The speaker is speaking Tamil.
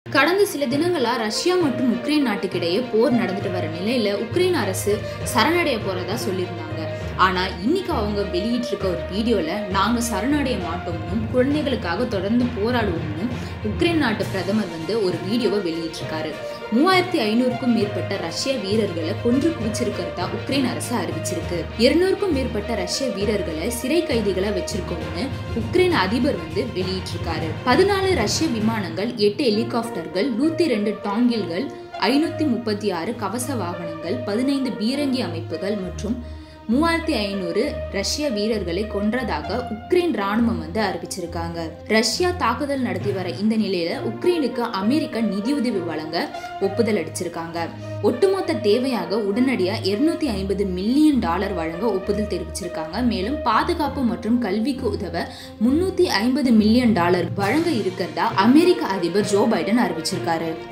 கடந்த சில தினங்களா ரஷ்யா மற்றும் உக்ரைன் நாட்டுக்கிடையே போர் நடந்துட்டு வர நிலையில உக்ரைன் அரசு சரணடைய போறதா சொல்லியிருந்தாங்க ஆனா இன்னைக்கு அவங்க வெளியிட்டிருக்க ஒரு வீடியோல நாங்க சரணடைய மாட்டோம்னும் குழந்தைகளுக்காக தொடர்ந்து போராடுவோம்னு உக்ரைன் நாட்டு பிரதமர் வந்து ஒரு வீடியோவை வெளியிட்டிருக்காரு மூவாயிரத்தி ஐநூறுக்கும் மேற்பட்ட ரஷ்ய வீரர்களை கொன்று குவிச்சிருக்கிறதா உக்ரைன் அரசு அறிவிச்சிருக்கு இருநூறுக்கும் மேற்பட்ட ரஷ்ய வீரர்களை சிறை கைதிகளா வச்சிருக்கோம்னு உக்ரைன் அதிபர் வந்து வெளியிட்டிருக்காரு பதினாலு ரஷ்ய விமானங்கள் எட்டு ஹெலிகாப்டர்கள் நூத்தி ரெண்டு டாங்கில்கள் ஐநூத்தி முப்பத்தி ஆறு கவச வாகனங்கள் பதினைந்து பீரங்கி அமைப்புகள் மற்றும் மூவாயிரத்தி ஐநூறு ரஷ்ய வீரர்களை கொன்றதாக உக்ரைன் ராணுவம் வந்து அறிவிச்சிருக்காங்க ரஷ்யா தாக்குதல் நடத்தி வர இந்த நிலையில உக்ரைனுக்கு அமெரிக்கா நிதியுதவி வழங்க ஒப்புதல் அடிச்சிருக்காங்க ஒட்டுமொத்த தேவையாக உடனடியா இருநூத்தி ஐம்பது மில்லியன் டாலர் வழங்க ஒப்புதல் தெரிவிச்சிருக்காங்க மேலும் பாதுகாப்பு மற்றும் கல்விக்கு உதவ முன்னூத்தி ஐம்பது மில்லியன் டாலர் வழங்க இருக்கிறதா அமெரிக்க அதிபர் ஜோ பைடன் அறிவிச்சிருக்காரு